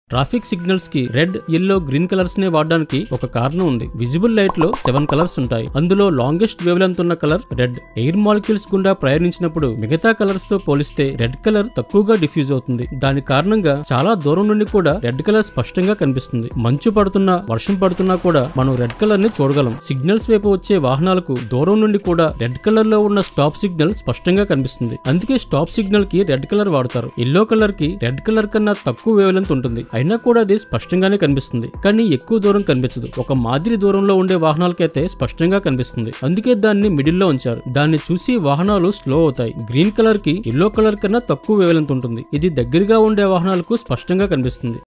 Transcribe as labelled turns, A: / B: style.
A: traffic signals కి red yellow green colours నే వాడడానికి ఒక కారణం ఉంది విజిబుల్ లైట్ లో సెవెన్ కలర్స్ ఉంటాయి అందులో లాంగెస్ట్ వేవ్ లెంత్ ఉన్న కలర్ రెడ్ ఎయిర్ మాలిక్యూల్స్ గుండా ప్రయాణించినప్పుడు మిగతా కలర్స్ తో పోలిస్తే రెడ్ కలర్ తక్కువగా డిఫ్యూజ్ అవుతుంది దాని కారణంగా చాలా దూరం నుండి కూడా రెడ్ కలర్ స్పష్టంగా కనిపిస్తుంది మంచు పడుతున్నా వర్షం పడుతున్నా కూడా మనం రెడ్ కలర్ ని చూడగలం సిగ్నల్స్ వైపు వచ్చే వాహనాలకు దూరం నుండి కూడా రెడ్ కలర్ లో ఉన్న స్టాప్ సిగ్నల్ స్పష్టంగా కనిపిస్తుంది అందుకే స్టాప్ సిగ్నల్ కి రెడ్ కలర్ వాడతారు ఎల్లో కలర్ కి రెడ్ కలర్ కన్నా తక్కువ వేవ్ లెంత్ ఉంటుంది అయినా కూడా అది స్పష్టంగానే కనిపిస్తుంది కానీ ఎక్కువ దూరం కనిపించదు ఒక మాదిరి దూరంలో ఉండే వాహనాలకైతే స్పష్టంగా కనిపిస్తుంది అందుకే దాన్ని మిడిల్ లో ఉంచారు దాన్ని చూసి వాహనాలు స్లో అవుతాయి గ్రీన్ కలర్ కి ఎల్లో కలర్ కన్నా తక్కువ వేవ్ లెంత్ ఉంటుంది ఇది దగ్గరగా ఉండే వాహనాలకు స్పష్టంగా కనిపిస్తుంది